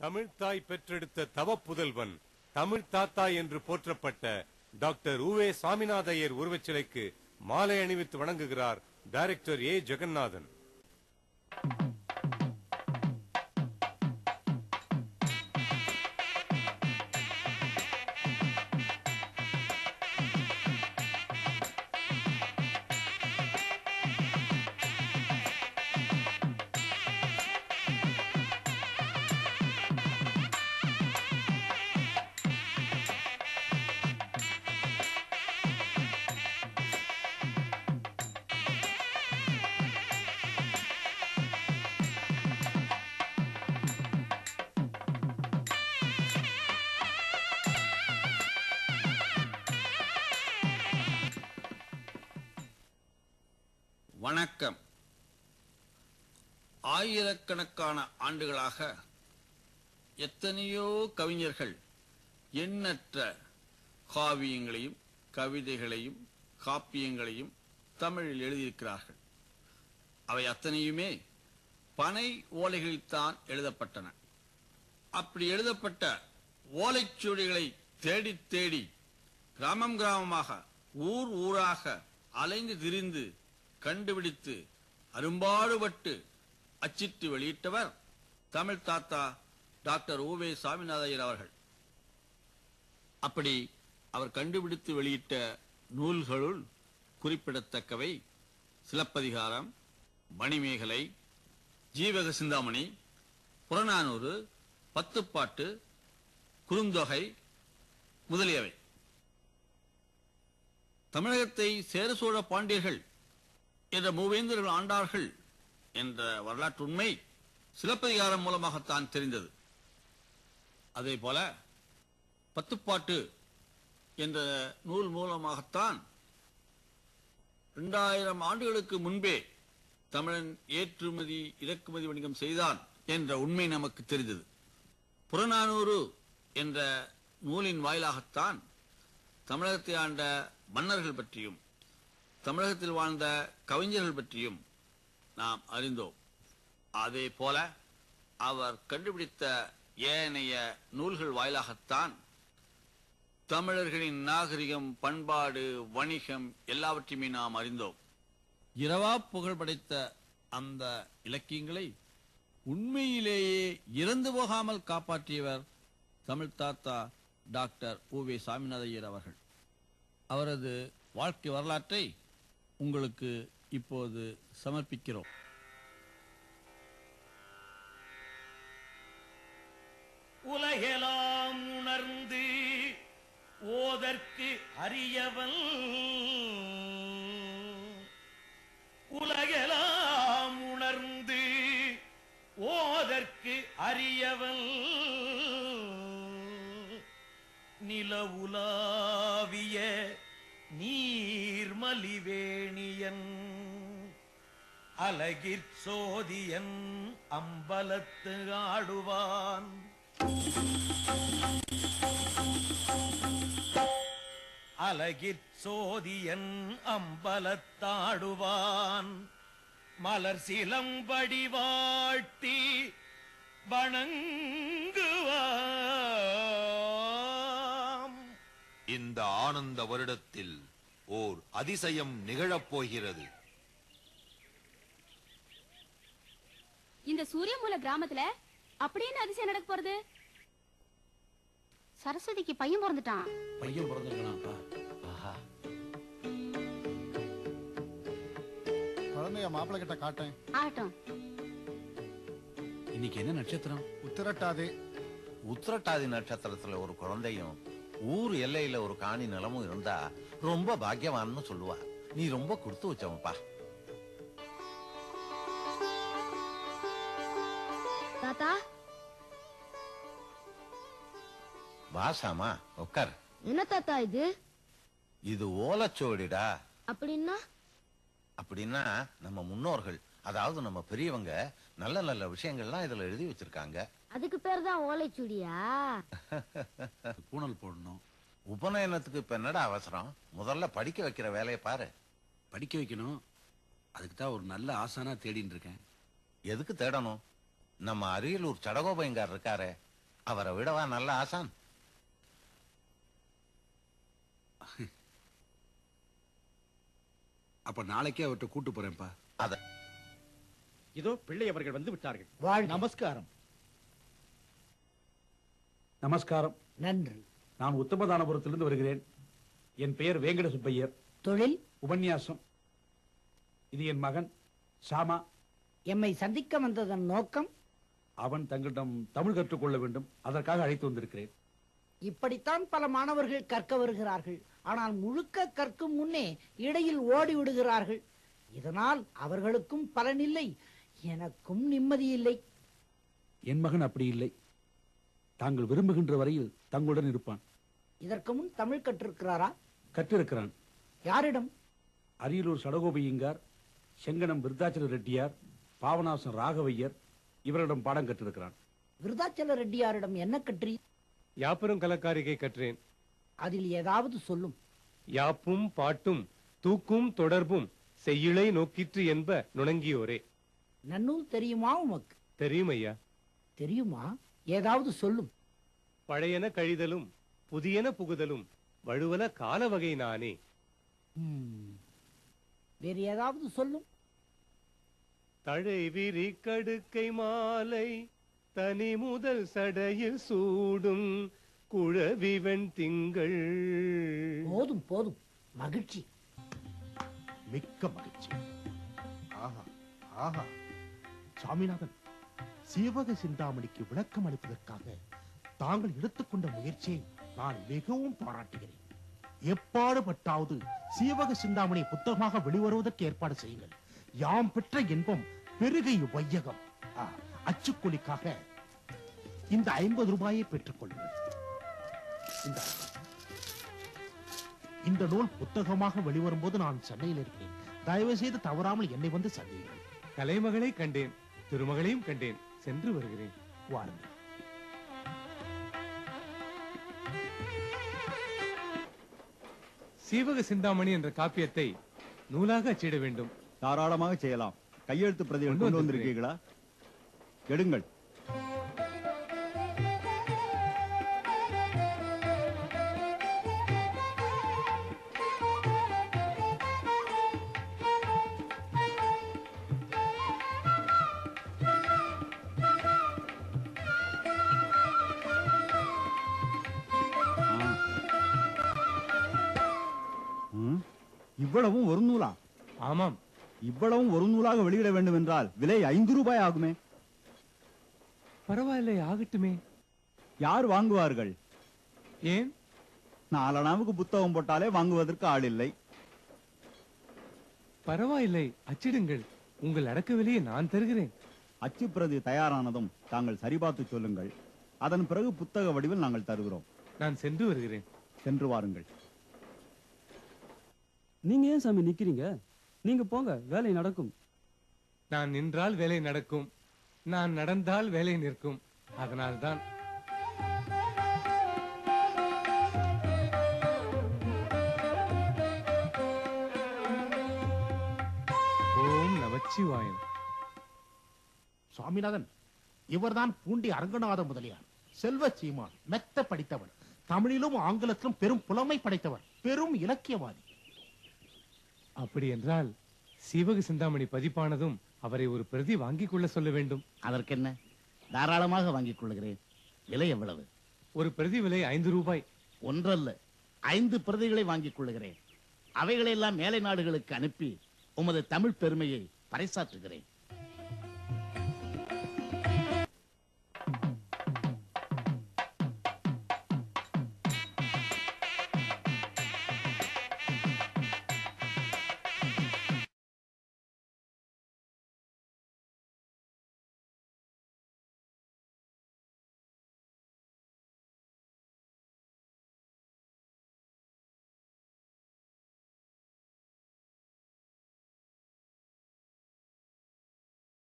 தமிழ்த்தாய் பெற்றெடுத்த தவப்புதல்வன் தமிழ் தாத்தா என்று போற்றப்பட்ட டாக்டர் உவே சாமிநாதையர் உருவச்சிலைக்கு மாலை அணிவித்து வணங்குகிறார் டைரக்டர் ஏ ஜெகநாதன் வணக்கம் ஆயிரக்கணக்கான ஆண்டுகளாக எத்தனையோ கவிஞர்கள் எண்ணற்ற காவியங்களையும் கவிதைகளையும் காப்பியங்களையும் தமிழில் எழுதியிருக்கிறார்கள் அவை அத்தனையுமே பனை ஓலைகளில்தான் எழுதப்பட்டன அப்படி எழுதப்பட்ட ஓலைச்சுவடிகளை தேடித் தேடி கிராமம் கிராமமாக ஊர் ஊராக அலைந்து திரிந்து கண்டுபிடித்து அரும்பாடுபட்டு அச்சிட்டு வெளியிட்டவர் தமிழ் தாத்தா டாக்டர் ஊவே சாமிநாதையர் அவர்கள் அப்படி அவர் கண்டுபிடித்து வெளியிட்ட நூல்களுள் குறிப்பிடத்தக்கவை சிலப்பதிகாரம் மணிமேகலை ஜீவக சிந்தாமணி புறநானூறு பத்துப்பாட்டு குறுந்தொகை முதலியவை தமிழகத்தை சேர சோழ பாண்டியர்கள் என்ற மூவேந்தர்கள் ஆண்டார்கள் என்ற வரலாற்று உண்மை சிலப்பதிகாரம் மூலமாகத்தான் தெரிந்தது அதே போல பத்துப்பாட்டு என்ற நூல் மூலமாகத்தான் இரண்டாயிரம் ஆண்டுகளுக்கு முன்பே தமிழன் ஏற்றுமதி இறக்குமதி வணிகம் செய்தான் என்ற உண்மை நமக்கு தெரிந்தது புறநானூறு என்ற நூலின் வாயிலாகத்தான் தமிழகத்தை ஆண்ட மன்னர்கள் பற்றியும் தமிழகத்தில் வாழ்ந்த கவிஞர்கள் பற்றியும் நாம் அறிந்தோம் அதே போல அவர் கண்டுபிடித்த ஏனைய நூல்கள் வாயிலாகத்தான் தமிழர்களின் நாகரிகம் பண்பாடு வணிகம் எல்லாவற்றையுமே நாம் அறிந்தோம் இரவா புகழ் படைத்த அந்த இலக்கியங்களை உண்மையிலேயே இறந்து போகாமல் காப்பாற்றியவர் தமிழ் தாத்தா டாக்டர் உவே சாமிநாதையர் அவர்கள் அவரது வாழ்க்கை வரலாற்றை உங்களுக்கு இப்போது சமர்ப்பிக்கிறோம் உலகெலாம் உணர்ந்து ஓதற்கு அறியவன் உலகெலாம் உணர்ந்து ஓதற்கு அறியவன் நிலவுலாவிய நீர்மலிவேணியன் அலகிற் சோதியன் அம்பலத்து ஆடுவான் அலகிற் சோதியன் அம்பலத்தாடுவான் மலர் சிலம்படி வாழ்த்தி வணங்குவாம் இந்த ஆனந்த வருடத்தில் ஓர் அதிசயம் நிகழப் போகிறது இந்த சூரியமூல கிராமத்துல அப்படி என்ன அதிசயம் நடக்க போறது சரஸ்வதிக்கு பையன் பிறந்துட்டான் பையன் பிறந்திருக்கலாம்ப்பா குழந்தைய மாப்பிள்ளை கிட்ட காட்டேன் ஆகட்டும் இன்னைக்கு என்ன நட்சத்திரம் உத்திரட்டாதே உத்திரட்டாதி நட்சத்திரத்துல ஒரு குழந்தையும் ஊர் எல்லையில ஒரு காணி நிலமும் இருந்தா ரொம்ப பாக்கியவான்னு சொல்லுவா நீ ரொம்ப கொடுத்து வச்சவன்ப்பா தாத்தா வாசாமா உட்கார் என்ன தாத்தா இது இது ஓலைச்சுவடிடா அப்படின்னா அப்படின்னா நம்ம முன்னோர்கள் அதாவது நம்ம பெரியவங்க நல்ல நல்ல விஷயங்கள்லாம் இதுல எழுதி வச்சிருக்காங்க அதுக்கு பேர் தான் ஓலைச்சுடியா பூணல் போடணும் உபநயனத்துக்கு இப்ப என்னடா அவசரம் முதல்ல படிக்க வைக்கிற வேலையை பாரு படிக்க வைக்கணும் அதுக்கு தான் ஒரு நல்ல ஆசானா தேடின்னு இருக்கேன் எதுக்கு தேடணும் நம்ம அரியலூர் சடகோபயங்கார் இருக்காரே அவரை விடவா நல்ல ஆசான் அப்ப நாளைக்கே அவர்கிட்ட கூட்டு போறேன்ப்பா அத இதோ பிள்ளை அவர்கள் வந்து விட்டார்கள் நமஸ்காரம் நமஸ்காரம் நன்று நான் உத்தமதானபுரத்திலிருந்து வருகிறேன் என் பெயர் வேங்கட சுப்பையர் தொழில் உபன்யாசம் இது என் மகன் சாமா எம்மை சந்திக்க வந்ததன் நோக்கம் அவன் தங்களிடம் தமிழ் கற்றுக்கொள்ள வேண்டும் அதற்காக அழைத்து வந்திருக்கிறேன் இப்படித்தான் பல மாணவர்கள் கற்க வருகிறார்கள் ஆனால் முழுக்க கற்கும் முன்னே இடையில் ஓடி விடுகிறார்கள் இதனால் அவர்களுக்கும் பலனில்லை எனக்கும் நிம்மதி இல்லை என் மகன் அப்படி இல்லை தாங்கள் விரும்புகின்ற வரையில் தங்களுடன் இருப்பான் இதற்கு முன் தமிழ் கற்றிருக்கிறாரா கற்றிருக்கிறான் யாரிடம் அரியலூர் சடகோபையங்கார் செங்கனம் விருத்தாச்சல ரெட்டியார் பாவநாசம் ராகவையர் இவரிடம் பாடம் கற்றிருக்கிறான் விருதாச்சல ரெட்டியாரிடம் என்ன கற்றி யாப்பரும் கலக்காரிகை கற்றேன் அதில் ஏதாவது சொல்லும் யாப்பும் பாட்டும் தூக்கும் தொடர்பும் செய்யுளை நோக்கிற்று என்ப நுணங்கியோரே நன்னூல் தெரியுமா உமக்கு தெரியும் ஐயா தெரியுமா ஏதாவது சொல்லும் பழையன கழிதலும் புதியன புகுதலும் வழுவல கால வகை நானே ம். வேறு ஏதாவது சொல்லும் தழை விரி கடுக்கை மாலை தனி முதல் சடையில் சூடும் குழவிவன் திங்கள் போதும் போதும் மகிழ்ச்சி மிக்க மகிழ்ச்சி ஆஹா ஆஹா சாமிநாதன் சீவக சிந்தாமணிக்கு விளக்கம் அளிப்பதற்காக தாங்கள் எடுத்துக்கொண்ட முயற்சியை நான் மிகவும் பாராட்டுகிறேன் எப்பாடுபட்டாவது சீவக சிந்தாமணி புத்தகமாக வெளிவருவதற்கு ஏற்பாடு செய்யுங்கள் யாம் பெற்ற இன்பம் பெருகை வையகம் ஆ, அச்சுக்கூலிக்காக இந்த ஐம்பது ரூபாயை பெற்றுக் கொள்ளுங்கள் இந்த இந்த நூல் புத்தகமாக வெளிவரும்போது நான் சென்னையில் இருக்கிறேன் தயவு செய்து தவறாமல் என்னை வந்து சந்தியுங்கள் கலைமகளை கண்டேன் திருமகளையும் கண்டேன் சென்று வருகிறேன் வாருங்கள் சீவக சிந்தாமணி என்ற காப்பியத்தை நூலாக அச்சிட வேண்டும் தாராளமாக செய்யலாம் கையெழுத்து பிரதிகள் கொண்டு வந்திருக்கீங்களா எடுங்கள் ஆ. ம், இவ்வளவும் ஒரு நூலா ஆமாம் இவ்வளவும் ஒரு நூலாக வெளியிட வேண்டும் என்றால் விலை ஐந்து ரூபாய் ஆகுமே பரவாயில்லை ஆகட்டுமே யார் வாங்குவார்கள் ஏன் நாலனாவுக்கு புத்தகம் போட்டாலே வாங்குவதற்கு ஆள் இல்லை பரவாயில்லை அச்சிடுங்கள் உங்கள் அடக்க விலையை நான் தருகிறேன் அச்சுப்பிரதி தயாரானதும் தாங்கள் சரிபார்த்து சொல்லுங்கள் அதன் பிறகு புத்தக வடிவில் நாங்கள் தருகிறோம் நான் சென்று வருகிறேன் சென்று வாருங்கள் நீங்க ஏன் சாமி நிக்கிறீங்க நீங்க போங்க வேலை நடக்கும் நான் நின்றால் வேலை நடக்கும் நான் நடந்தால் வேலை நிற்கும் அதனால்தான் ஓம் நமச்சிவாயம் சுவாமிநாதன் இவர்தான் பூண்டி அரங்கநாத முதலியார் செல்வ சீமான் மெத்த படித்தவர் தமிழிலும் ஆங்கிலத்திலும் பெரும் புலமை படைத்தவர் பெரும் இலக்கியவாதி அப்படி என்றால் சீவக சிந்தாமணி பதிப்பானதும் அவரை ஒரு பிரதி வாங்கிக் கொள்ள சொல்ல வேண்டும் அதற்கென்ன தாராளமாக வாங்கிக் கொள்கிறேன் விலை எவ்வளவு ஒரு பிரதி விலை ஐந்து ரூபாய் ஒன்றல்ல ஐந்து பிரதிகளை வாங்கிக் கொள்கிறேன் அவைகளெல்லாம் மேலை நாடுகளுக்கு அனுப்பி உமது தமிழ் பெருமையை பறைசாற்றுகிறேன்